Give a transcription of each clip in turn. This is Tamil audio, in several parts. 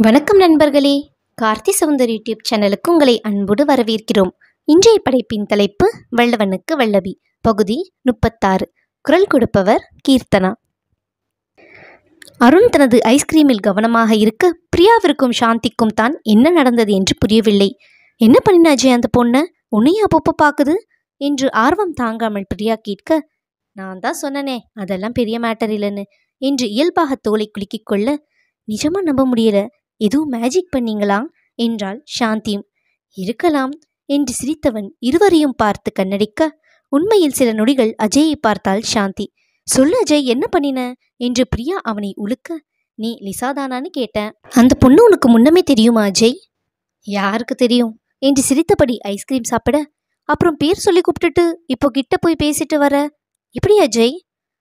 வணக்கம் நண்பர்களே கார்த்தி சௌந்தர் யூடியூப் சேனலுக்கு உங்களை அன்போடு வரவேற்கிறோம் இன்றைய படைப்பின் தலைப்பு வல்லவனுக்கு வல்லவி பகுதி முப்பத்தாறு குரல் கொடுப்பவர் கீர்த்தனா அருண் தனது ஐஸ்கிரீமில் கவனமாக இருக்க பிரியாவிற்கும் சாந்திக்கும் தான் என்ன நடந்தது என்று புரியவில்லை என்ன பண்ணின அஜய் அந்த பொண்ணை உன்னையும் அப்பப்போ பார்க்குது என்று ஆர்வம் தாங்காமல் பிரியா கேட்க நான் தான் சொன்னனே அதெல்லாம் பெரிய மேட்டர் இல்லைன்னு என்று இயல்பாக தோலை குலுக்கிக் கொள்ள நிஜமா நம்ப முடியல எதுவும் மேஜிக் பண்ணீங்களா என்றாள் சாந்தியும் இருக்கலாம் என்று சிரித்தவன் இருவரையும் பார்த்து கண்ணடிக்க உண்மையில் சில நொடிகள் அஜயை பார்த்தாள் சாந்தி சொல்லு அஜய் என்ன பண்ணின என்று பிரியா அவனை உலுக்க நீ லிசாதானான்னு கேட்டேன் அந்த பொண்ணு உனக்கு முன்னமே தெரியுமா அஜய் யாருக்கு தெரியும் என்று சிரித்தபடி ஐஸ்கிரீம் சாப்பிட அப்புறம் பேர் சொல்லி கூப்பிட்டுட்டு இப்போ கிட்ட போய் பேசிட்டு வர எப்படி அஜய்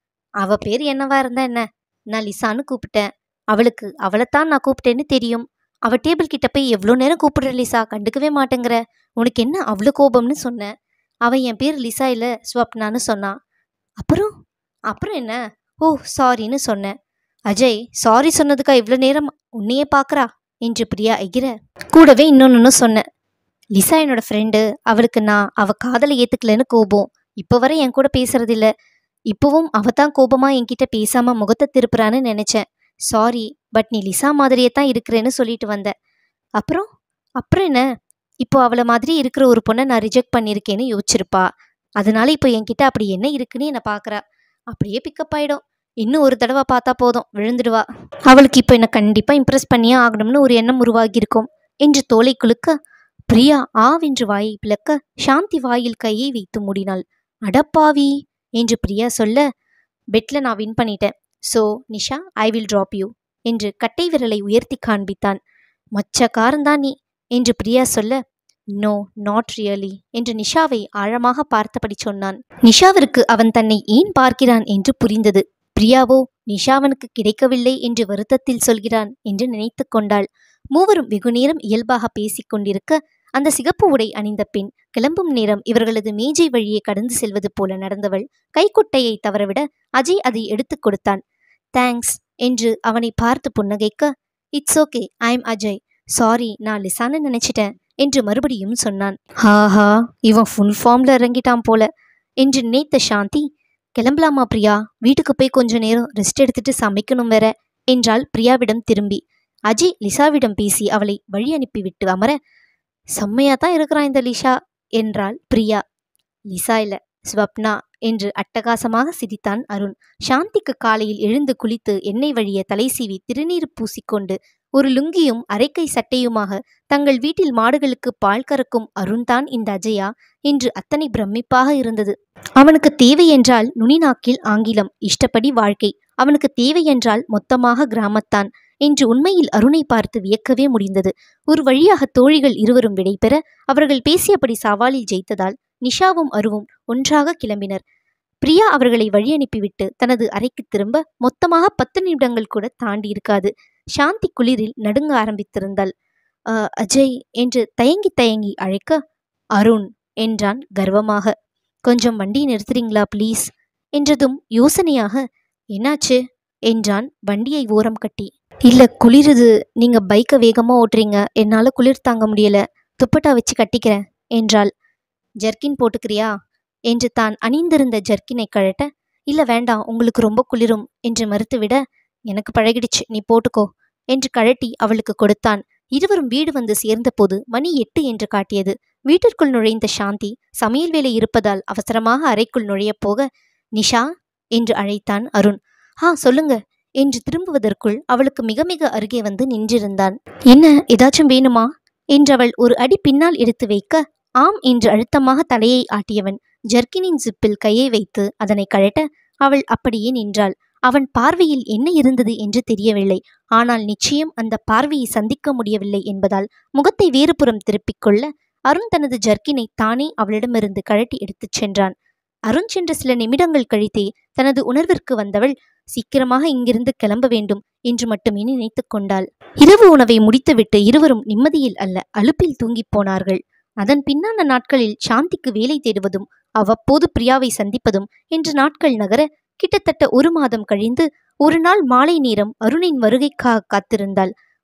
அவ பேர் என்னவா இருந்தா என்ன நான் லிசான்னு கூப்பிட்டேன் அவளுக்கு அவளைத்தான் நான் கூப்பிட்டேன்னு தெரியும் அவ டேபிள் கிட்ட போய் எவ்வளோ நேரம் கூப்பிடுற லிசா கண்டுக்கவே மாட்டேங்கிற உனக்கு என்ன அவ்வளோ கோபம்னு சொன்னேன் அவன் என் பேர் லிசா இல்லை ஸ்வப்னான்னு சொன்னான் அப்புறம் அப்புறம் என்ன ஓ சாரின்னு சொன்னேன் அஜய் சாரி சொன்னதுக்கா இவ்வளோ நேரம் உன்னையே பார்க்கறா என்று பிரியா எகிற கூடவே இன்னொன்னு சொன்னேன் லிசா என்னோட ஃப்ரெண்டு அவளுக்கு நான் அவ காதலை ஏத்துக்கலன்னு கோபம் இப்போ வரை என் கூட பேசுறதில்ல இப்போவும் அவ தான் கோபமா என்கிட்ட பேசாம முகத்தை திருப்புறான்னு நினைச்சேன் சாரி பட் நீ லிசா மாதிரியே தான் இருக்கிறேன்னு சொல்லிட்டு வந்த அப்புறம் அப்புறம் என்ன இப்போ அவளை மாதிரி இருக்கிற ஒரு பொண்ணை நான் ரிஜெக்ட் பண்ணியிருக்கேன்னு யோசிச்சிருப்பா அதனால இப்போ என்கிட்ட அப்படி என்ன இருக்குன்னு என்னை பார்க்குறா அப்படியே பிக்கப் ஆயிடும் இன்னும் ஒரு தடவை பார்த்தா போதும் விழுந்துடுவா அவளுக்கு இப்போ என்னை கண்டிப்பாக இம்ப்ரெஸ் பண்ணியே ஆகணும்னு ஒரு எண்ணம் உருவாகியிருக்கும் என்று தோலை குலுக்க பிரியா ஆவென்று வாயை பிளக்க சாந்தி வாயில் கையை வைத்து மூடினாள் அடப்பாவி என்று பிரியா சொல்ல பெட்ல நான் வின் பண்ணிட்டேன் so Nisha I will drop you என்று கட்டை விரலை உயர்த்தி காண்பித்தான் மொச்ச காரந்தான் நீ என்று பிரியா சொல்ல நோ நாட் ரியலி என்று நிஷாவை ஆழமாக பார்த்தபடி சொன்னான் நிஷாவிற்கு அவன் தன்னை ஏன் பார்க்கிறான் என்று புரிந்தது பிரியாவோ நிஷாவனுக்கு கிடைக்கவில்லை என்று வருத்தத்தில் சொல்கிறான் என்று நினைத்து கொண்டாள் மூவரும் வெகுநேரம் இயல்பாக பேசிக் கொண்டிருக்க அந்த சிகப்பு உடை அணிந்த பெண் கிளம்பும் நேரம் இவர்களது மேஜை வழியே கடந்து செல்வது போல நடந்தவள் கைக்குட்டையை தவறவிட அஜய் அதை எடுத்துக் கொடுத்தான் தேங்க்ஸ் என்று அவனை பார்த்து புன்னகைக்க it's okay I am Ajay sorry நான் லிசான்னு நினைச்சிட்டேன் என்று மறுபடியும் சொன்னான் ஹாஹா இவன் ஃபுல் ஃபார்ம்ல இறங்கிட்டான் போல என்று நினைத்த சாந்தி கிளம்பலாமா பிரியா வீட்டுக்கு போய் கொஞ்ச நேரம் ரெஸ்ட் எடுத்துட்டு சமைக்கணும் வேற என்றாள் பிரியாவிடம் திரும்பி அஜய் லிசாவிடம் பேசி அவளை வழி அனுப்பிவிட்டு அமர செம்மையா தான் இருக்கிறான் இந்த லிஷா என்றாள் பிரியா லிசா இல்ல ஸ்வப்னா என்று அட்டகாசமாக சிரித்தான் அருண் சாந்திக்கு காலையில் எழுந்து குளித்து எண்ணெய் வழிய தலை சீவி திருநீர் பூசிக்கொண்டு ஒரு லுங்கியும் அரைக்கை சட்டையுமாக தங்கள் வீட்டில் மாடுகளுக்கு பால் கறக்கும் அருண்தான் இந்த அஜயா என்று அத்தனை பிரமிப்பாக இருந்தது அவனுக்கு தேவை என்றால் நுனிநாக்கில் ஆங்கிலம் இஷ்டப்படி வாழ்க்கை அவனுக்கு தேவை என்றால் மொத்தமாக கிராமத்தான் என்று உண்மையில் அருணை பார்த்து வியக்கவே முடிந்தது ஒரு வழியாக தோழிகள் இருவரும் விடைபெற அவர்கள் பேசியபடி சவாலில் ஜெயித்ததால் நிஷாவும் அருவும் ஒன்றாக கிளம்பினர் பிரியா அவர்களை வழி அனுப்பிவிட்டு தனது அறைக்கு திரும்ப மொத்தமாக பத்து நிமிடங்கள் கூட தாண்டி இருக்காது சாந்தி குளிரில் நடுங்க ஆரம்பித்திருந்தாள் "அ, அஜய் என்று தயங்கி தயங்கி அழைக்க அருண் என்றான் கர்வமாக கொஞ்சம் வண்டியை நிறுத்துறீங்களா ப்ளீஸ் என்றதும் யோசனையாக என்னாச்சு என்றான் வண்டியை ஓரம் கட்டி இல்ல குளிருது நீங்க பைக்கை வேகமா ஓட்டுறீங்க என்னால குளிர் தாங்க முடியல துப்பட்டா வச்சு கட்டிக்கிறேன் என்றாள் ஜர்க்கின் போட்டுக்கிறியா என்று தான் அணிந்திருந்த ஜர்க்கினை கழட்ட இல்ல வேண்டாம் உங்களுக்கு ரொம்ப குளிரும் என்று மறுத்துவிட எனக்கு பழகிடுச்சு நீ போட்டுக்கோ என்று கழட்டி அவளுக்கு கொடுத்தான் இருவரும் வீடு வந்து சேர்ந்தபோது மணி எட்டு என்று காட்டியது வீட்டிற்குள் நுழைந்த சாந்தி சமையல் வேலை இருப்பதால் அவசரமாக அறைக்குள் நுழையப் போக நிஷா என்று அழைத்தான் அருண் ஆ சொல்லுங்க என்று திரும்புவதற்குள் அவளுக்கு மிக மிக அருகே வந்து நின்றிருந்தான் என்ன ஏதாச்சும் வேணுமா என்றவள் ஒரு அடி பின்னால் எடுத்து வைக்க ஆம் என்று அழுத்தமாக தலையை ஆட்டியவன் ஜர்க்கினின் ஜிப்பில் கையை வைத்து அதனை கழட்ட அவள் அப்படியே நின்றாள் அவன் பார்வையில் என்ன இருந்தது என்று தெரியவில்லை ஆனால் நிச்சயம் அந்த பார்வையை சந்திக்க முடியவில்லை என்பதால் முகத்தை வேறுபுறம் திருப்பிக் கொள்ள அருண் தனது ஜர்க்கினை தானே அவளிடமிருந்து கழட்டி எடுத்துச் சென்றான் அருண் சென்ற சில நிமிடங்கள் கழித்தே தனது உணர்விற்கு வந்தவள் சீக்கிரமாக இங்கிருந்து கிளம்ப வேண்டும் என்று மட்டுமே நினைத்துக் கொண்டாள் இரவு உணவை முடித்துவிட்டு இருவரும் நிம்மதியில் அல்ல அலுப்பில் தூங்கிப் போனார்கள் அதன் பின்னான நாட்களில் சாந்திக்கு வேலை தேடுவதும் அவ்வப்போது பிரியாவை சந்திப்பதும் என்று நாட்கள் நகர கிட்டத்தட்ட ஒரு மாதம் கழிந்து ஒரு நாள் மாலை நேரம் அருணின் வருகைக்காக காத்திருந்தாள்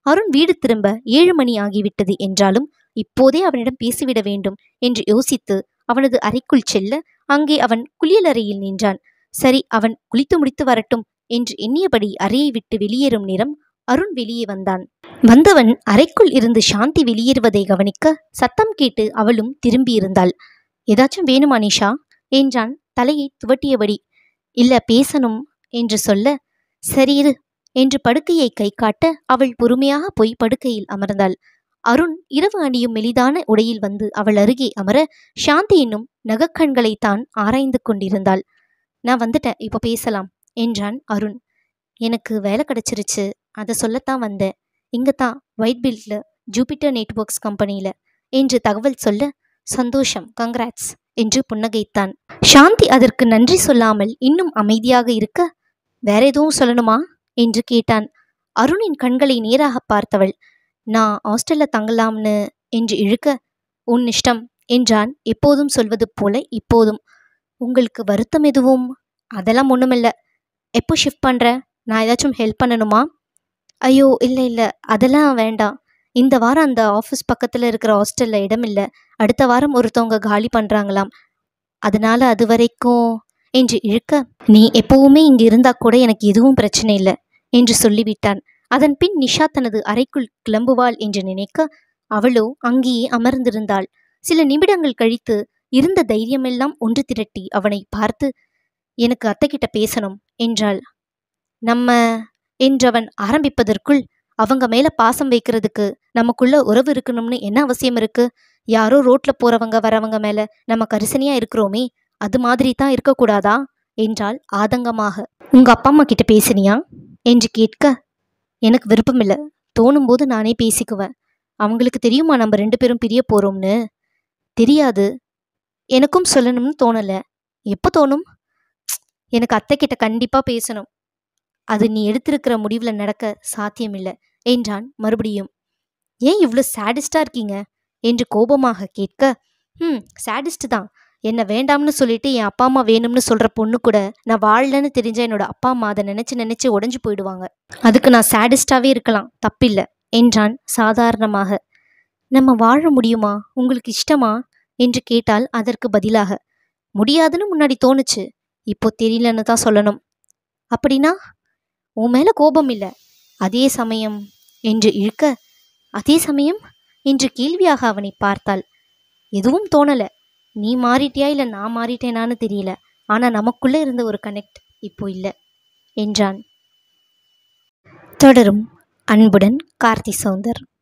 அருண் வீடு திரும்ப ஏழு மணி ஆகிவிட்டது என்றாலும் இப்போதே அவனிடம் பேசிவிட வேண்டும் என்று யோசித்து அவனது அறைக்குள் செல்ல அங்கே அவன் குளியலறையில் நின்றான் சரி அவன் குளித்து முடித்து வரட்டும் என்று எண்ணியபடி அறையை விட்டு வெளியேறும் நேரம் அருண் வெளியே வந்தான் வந்தவன் அறைக்குள் இருந்து சாந்தி வெளியேறுவதை கவனிக்க சத்தம் கேட்டு அவளும் திரும்பியிருந்தாள் ஏதாச்சும் வேணுமா நிஷா என்றான் தலையை துவட்டியபடி இல்ல பேசணும் என்று சொல்ல சரி இரு என்று படுக்கையை கை காட்ட அவள் பொறுமையாக போய் படுக்கையில் அமர்ந்தாள் அருண் இரவு அணியும் மெலிதான உடையில் வந்து அவள் அருகே அமர சாந்தி என்னும் நகக்கண்களைத்தான் ஆராய்ந்து கொண்டிருந்தாள் நான் வந்துட்டேன் இப்போ பேசலாம் என்றான் அருண் எனக்கு வேலை கிடைச்சிருச்சு அதை சொல்லத்தான் வந்தேன் இங்கே தான் ஒயிட் பில்ட்ல ஜூபிட்டர் நெட்வொர்க்ஸ் கம்பெனியில் என்று தகவல் சொல்ல சந்தோஷம் கங்க்ராட்ஸ் என்று புன்னகைத்தான் சாந்தி அதற்கு நன்றி சொல்லாமல் இன்னும் அமைதியாக இருக்க வேற எதுவும் சொல்லணுமா என்று கேட்டான் அருணின் கண்களை நேராக பார்த்தவள் நான் ஹாஸ்டல்ல தங்கலாம்னு என்று இழுக்க உன் இஷ்டம் என்றான் எப்போதும் சொல்வது போல இப்போதும் உங்களுக்கு வருத்தம் எதுவும் அதெல்லாம் ஒண்ணுமில்ல எப்போ ஷிஃப்ட் பண்ற நான் ஏதாச்சும் ஹெல்ப் பண்ணணுமா ஐயோ இல்லை இல்லை அதெல்லாம் வேண்டாம் இந்த வாரம் அந்த ஆஃபீஸ் பக்கத்தில் இருக்கிற ஹாஸ்டலில் இடம் இல்லை அடுத்த வாரம் ஒருத்தவங்க காலி பண்ணுறாங்களாம் அதனால அது வரைக்கும் என்று இழுக்க நீ எப்பவுமே இங்க இருந்தா கூட எனக்கு எதுவும் பிரச்சனை இல்லை என்று சொல்லிவிட்டான் அதன் பின் நிஷா தனது அறைக்குள் கிளம்புவாள் என்று நினைக்க அவளோ அங்கேயே அமர்ந்திருந்தாள் சில நிமிடங்கள் கழித்து இருந்த தைரியமெல்லாம் ஒன்று திரட்டி அவனை பார்த்து எனக்கு அத்தைக்கிட்ட பேசணும் என்றாள் நம்ம என்றவன் ஆரம்பிப்பதற்குள் அவங்க மேல பாசம் வைக்கிறதுக்கு நமக்குள்ள உறவு இருக்கணும்னு என்ன அவசியம் இருக்கு யாரோ ரோட்ல போறவங்க வரவங்க மேல நம்ம கரிசனையா இருக்கிறோமே அது மாதிரி தான் இருக்கக்கூடாதா என்றாள் ஆதங்கமாக உங்க அப்பா அம்மா கிட்ட பேசினியா என்று கேட்க எனக்கு விருப்பமில்ல தோணும் போது நானே பேசிக்குவேன் அவங்களுக்கு தெரியுமா நம்ம ரெண்டு பேரும் பிரிய போறோம்னு தெரியாது எனக்கும் சொல்லணும்னு தோணல எப்போ தோணும் ப்ச். எனக்கு அத்தை கிட்ட கண்டிப்பா பேசணும் அது நீ எடுத்திருக்கிற முடிவுல நடக்க சாத்தியமில்லை என்றான் மறுபடியும் ஏன் இவ்வளோ சேடிஸ்டா இருக்கீங்க என்று கோபமாக கேட்க ம் சேடிஸ்ட் தான் என்ன வேண்டாம்னு சொல்லிட்டு என் அப்பா அம்மா வேணும்னு சொல்ற பொண்ணு கூட நான் வாழலன்னு தெரிஞ்ச என்னோட அப்பா அம்மா அதை நினைச்சு நினைச்சு உடைஞ்சு போயிடுவாங்க அதுக்கு நான் சேடிஸ்டாவே இருக்கலாம் தப்பில்லை என்றான் சாதாரணமாக நம்ம வாழ முடியுமா உங்களுக்கு இஷ்டமா என்று கேட்டால் அதற்கு பதிலாக முடியாதுன்னு முன்னாடி தோணுச்சு இப்போ தெரியலன்னு தான் சொல்லணும் அப்படின்னா உன் மேல கோபம் இல்லை அதே சமயம் என்று இழுக்க அதே சமயம் என்று கேள்வியாக அவனை பார்த்தாள் எதுவும் தோணல நீ மாறிட்டியா இல்லை நான் மாறிட்டேனான்னு தெரியல ஆனா நமக்குள்ள இருந்த ஒரு கனெக்ட் இப்போ இல்லை என்றான் தொடரும் அன்புடன் கார்த்தி சௌந்தர்